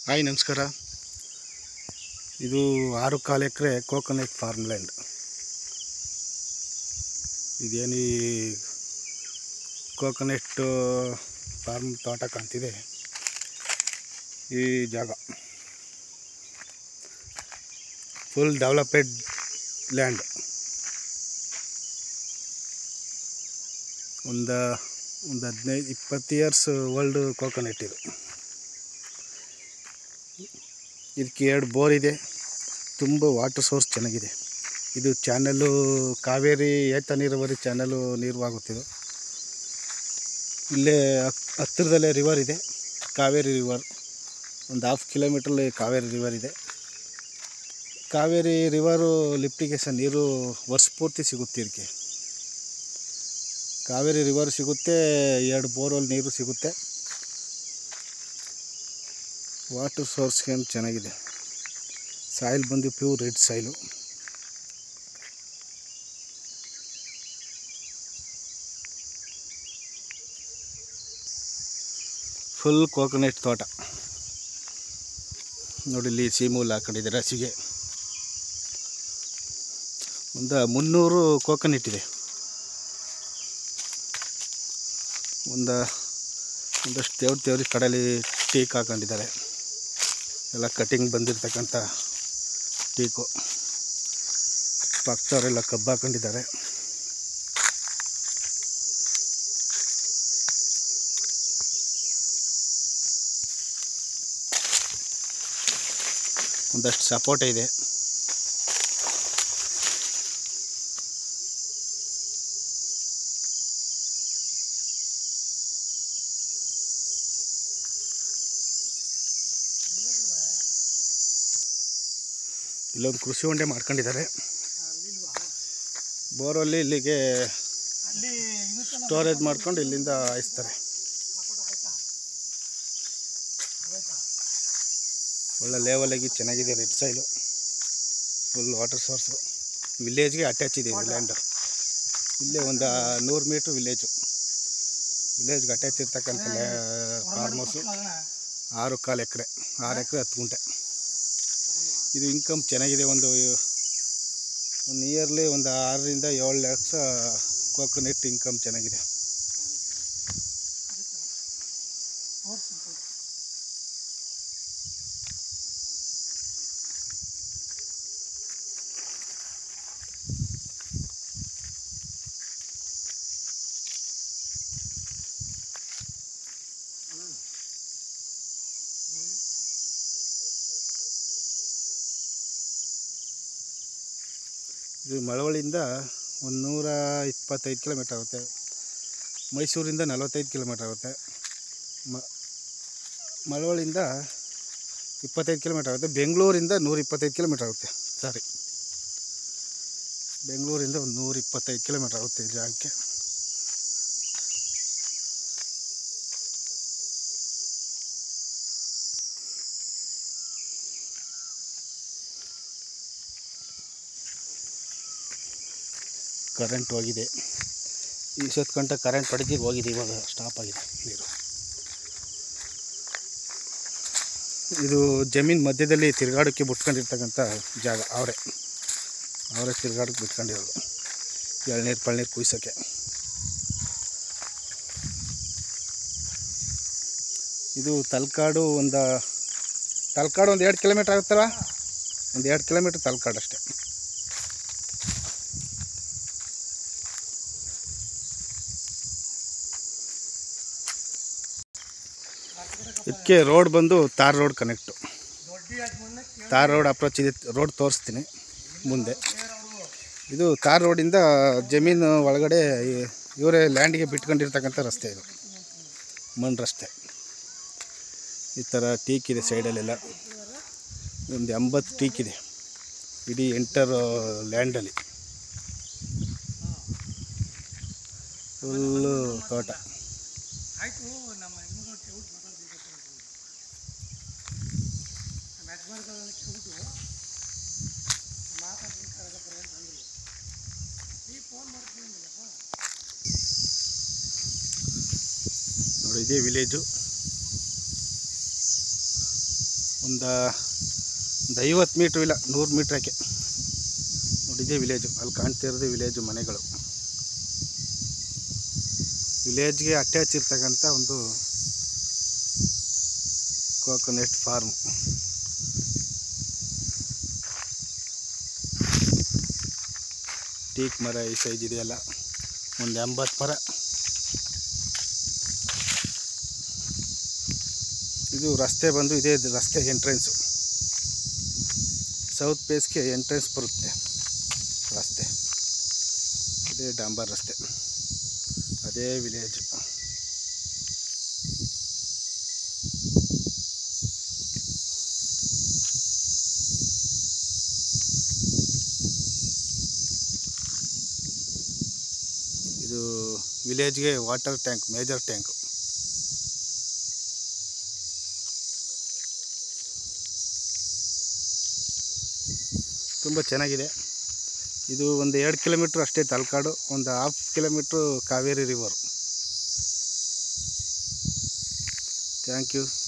hi ನಮಸ್ಕಾರ ಇದು ಆರು ಕಾಲು ಎಕರೆ ಕೋಕೋನಟ್ ಫಾರ್ಮ್ ಲ್ಯಾಂಡ್ ಇದೇನು ಈ ಕೋಕೋನಟ್ ಫಾರ್ಮ್ ತೋಟ ಕಾಣ್ತಿದೆ ಈ ಜಾಗ ಫುಲ್ ಡೆವಲಪೆಡ್ ಲ್ಯಾಂಡ್ ಒಂದು ಒಂದು ಹದಿನೈದು ಇಪ್ಪತ್ತು ಇಯರ್ಸ್ ಓಲ್ಡ್ ಕೋಕೋನಟ್ ಇದು ಇದಕ್ಕೆ ಎರಡು ಬೋರ್ ಇದೆ ತುಂಬ ವಾಟರ್ ಸೋರ್ಸ್ ಚೆನ್ನಾಗಿದೆ ಇದು ಚಾನಲ್ಲು ಕಾವೇರಿ ಏತ ನೀರಾವರಿ ಚಾನಲ್ಲು ನೀರುವಾಗುತ್ತಿದೆ ಇಲ್ಲೇ ಹತ್- ಹತ್ತಿರದಲ್ಲೇ ರಿವರ್ ಇದೆ ಕಾವೇರಿ ರಿವರ್ ಒಂದು ಹಾಫ್ ಕಿಲೋಮೀಟ್ರಲ್ಲಿ ಕಾವೇರಿ ರಿವರ್ ಇದೆ ಕಾವೇರಿ ರಿವರು ಲಿಫ್ಟಿಗೆ ಸಹ ನೀರು ವರ್ಷ ಪೂರ್ತಿ ಸಿಗುತ್ತೆ ಇದಕ್ಕೆ ಕಾವೇರಿ ರಿವರ್ ಸಿಗುತ್ತೆ ಎರಡು ಬೋರ್ವೆಲ್ ನೀರು ಸಿಗುತ್ತೆ ವಾಟರ್ ಸೋರ್ಸ್ ಏನು ಚೆನ್ನಾಗಿದೆ ಸಾಯಿಲ್ ಬಂದು pure red soil full coconut ತೋಟ ನೋಡಿ ಇಲ್ಲಿ ಸೀಮೂಲ್ ಹಾಕೊಂಡಿದ್ದಾರೆ ಹಸಿಗೆ ಒಂದು ಮುನ್ನೂರು ಕೋಕೋನಟ್ ಇದೆ ಒಂದು ಒಂದಷ್ಟು ದೇವ್ರ ದೇವ್ರಿಗೆ ಕಡಲಿ ಟೀಕ್ ಹಾಕೊಂಡಿದ್ದಾರೆ ಎಲ್ಲ ಕಟಿಂಗ್ ಬಂದಿರತಕ್ಕಂಥ ಟೀಕು ಪಕ್ಕದವರೆಲ್ಲ ಕಬ್ಬು ಹಾಕೊಂಡಿದ್ದಾರೆ ಒಂದಷ್ಟು ಸಪೋಟ ಇದೆ ಇಲ್ಲೊಂದು ಕೃಷಿ ಹೊಂಡೆ ಮಾಡ್ಕೊಂಡಿದ್ದಾರೆ ಬೋರಲ್ಲಿ ಇಲ್ಲಿಗೆ ಸ್ಟೋರೇಜ್ ಮಾಡ್ಕೊಂಡು ಇಲ್ಲಿಂದ ಹಾಯಿಸ್ತಾರೆ ಒಳ್ಳೆ ಲೆವೆಲಾಗಿ ಚೆನ್ನಾಗಿದೆ red soil full water source ವಿಲೇಜ್ಗೆ ಅಟ್ಯಾಚ್ ಇದೆ ಇದು ಲ್ಯಾಂಡು ಇಲ್ಲೇ ಒಂದು ನೂರು ಮೀಟ್ರ್ ವಿಲೇಜು ವಿಲೇಜ್ಗೆ ಅಟ್ಯಾಚ್ ಇರ್ತಕ್ಕಂಥ ಫಾರ್ಮ್ ಹೌಸು ಆರು ಕಾಲು ಎಕರೆ ಆರು ಎಕರೆ ಹತ್ತು ಗುಂಟೆ ಇದು ಇನ್ಕಮ್ ಚೆನ್ನಾಗಿದೆ ಒಂದು ಒಂದು ಇಯರ್ಲಿ ಒಂದು ಆರರಿಂದ ಏಳು ಲಕ್ಷ ಕೋಕೋನಟ್ ಇನ್ಕಮ್ ಚೆನ್ನಾಗಿದೆ ಇದು ಮಳವಳ್ಳಿಯಿಂದ ಒಂದು ನೂರ ಇಪ್ಪತ್ತೈದು ಕಿಲೋಮೀಟ್ರ್ ಆಗುತ್ತೆ ಮೈಸೂರಿಂದ ನಲವತ್ತೈದು ಕಿಲೋಮೀಟ್ರ್ ಆಗುತ್ತೆ ಮ ಮಳವಳ್ಳಿಯಿಂದ ಇಪ್ಪತ್ತೈದು ಕಿಲೋಮೀಟ್ರ್ ಆಗುತ್ತೆ ಬೆಂಗಳೂರಿಂದ ನೂರ ಇಪ್ಪತ್ತೈದು ಕಿಲೋಮೀಟ್ರ್ ಆಗುತ್ತೆ ಸಾರಿ ಬೆಂಗಳೂರಿಂದ ಒಂದು ನೂರ ಇಪ್ಪತ್ತೈದು ಕಿಲೋಮೀಟ್ರ್ ಆಗುತ್ತೆ ಈ ಜಾಗಕ್ಕೆ ಕರೆಂಟ್ ಹೋಗಿದೆ ಈ ಸತ್ ಗಂಟೆ ಕರೆಂಟ್ ಪಡೆದಿದ್ದು ಹೋಗಿದೆ ಇವಾಗ ಸ್ಟಾಪ್ ಆಗಿದೆ ನೀರು ಇದು ಜಮೀನು ಮಧ್ಯದಲ್ಲಿ ತಿರುಗಾಡೋಕ್ಕೆ ಬಿಟ್ಕೊಂಡಿರ್ತಕ್ಕಂಥ ಜಾಗ ಅವರೇ ಅವರೇ ತಿರುಗಾಡಕ್ಕೆ ಬಿಟ್ಕೊಂಡಿರೋದು ಎಳ್ನೀರು ಪಳ್ನೀರು ಕುಯ್ಸೋಕ್ಕೆ ಇದು ತಲಕಾಡು ಒಂದು ತಲಕಾಡು ಒಂದು ಎರಡು ಕಿಲೋಮೀಟ್ರ್ ಆಗುತ್ತಲ್ಲ ಒಂದು ಎರಡು ಕಿಲೋಮೀಟ್ರ್ ತಲಕಾಡು ಅಷ್ಟೇ ಇದಕ್ಕೆ ರೋಡ್ ಬಂದು tar road connect tar road approach ಇದೆ ರೋಡ್ ತೋರಿಸ್ತೀನಿ ಮುಂದೆ ಇದು ತಾರ್ ರೋಡಿಂದ ಜಮೀನು ಒಳಗಡೆ ಈ- ಇವರೇ ಲ್ಯಾಂಡಿಗೆ ಬಿಟ್ಕೊಂಡಿರ್ತಕ್ಕಂಥ ರಸ್ತೆ ಇದು ಮಣ್ಣು ರಸ್ತೆ ಈ ಥರ ಟೀಕ್ ಇದೆ ಸೈಡಲ್ಲೆಲ್ಲ ಒಂದು ಎಂಬತ್ತು ಟೀಕ್ ಇದೆ ಇಡೀ ಎಂಟರ್ ಲ್ಯಾಂಡಲ್ಲಿ ಫುಲ್ಲು ತೋಟ ನೋಡಿ ಇದೇ ವಿಲೇಜು ಒಂದು ಒಂದು ಐವತ್ತು ಮೀಟ್ರ್ ಇಲ್ಲ ನೂರು ಮೀಟ್ರ್ ಯಾಕೆ ನೋಡಿದೆ ವಿಲೇಜು ಅಲ್ಲಿ ಕಾಣ್ತಿರೋದು ವಿಲೇಜು ಮನೆಗಳು ವಿಲೇಜ್ಗೆ ಅಟ್ಯಾಚ್ ಇರ್ತಕ್ಕಂಥ ಒಂದು ಕೋಕೋನಟ್ ಫಾರ್ಮ್ ಟೀಕ್ ಮರ ಈ ಸೈಜ್ ಇದೆಯಲ್ಲ ಒಂದು ಎಂಬತ್ತು ಮರ ಇದು ರಸ್ತೆ ಬಂದು ಇದೇ ಇದು ರಸ್ತೆ ಎಂಟ್ರೆನ್ಸು ಸೌತ್ ಫೇಸ್ಗೆ ಎಂಟ್ರೆನ್ಸ್ ಬರುತ್ತೆ ರಸ್ತೆ ಇದೇ ಡಾಂಬರ್ ರಸ್ತೆ ಅದೇ ವಿಲೇಜ್ ಇದು ವಿಲೇಜ್ಗೆ ವಾಟರ್ ಟ್ಯಾಂಕ್ ಮೇಜರ್ ಟ್ಯಾಂಕು ತುಂಬ ಚೆನ್ನಾಗಿದೆ ಇದು ಒಂದು ಎರಡು ಕಿಲೋಮೀಟ್ರ್ ಅಷ್ಟೇ ತಲಕಾಡು ಒಂದು half kilometre Kaveri river thank you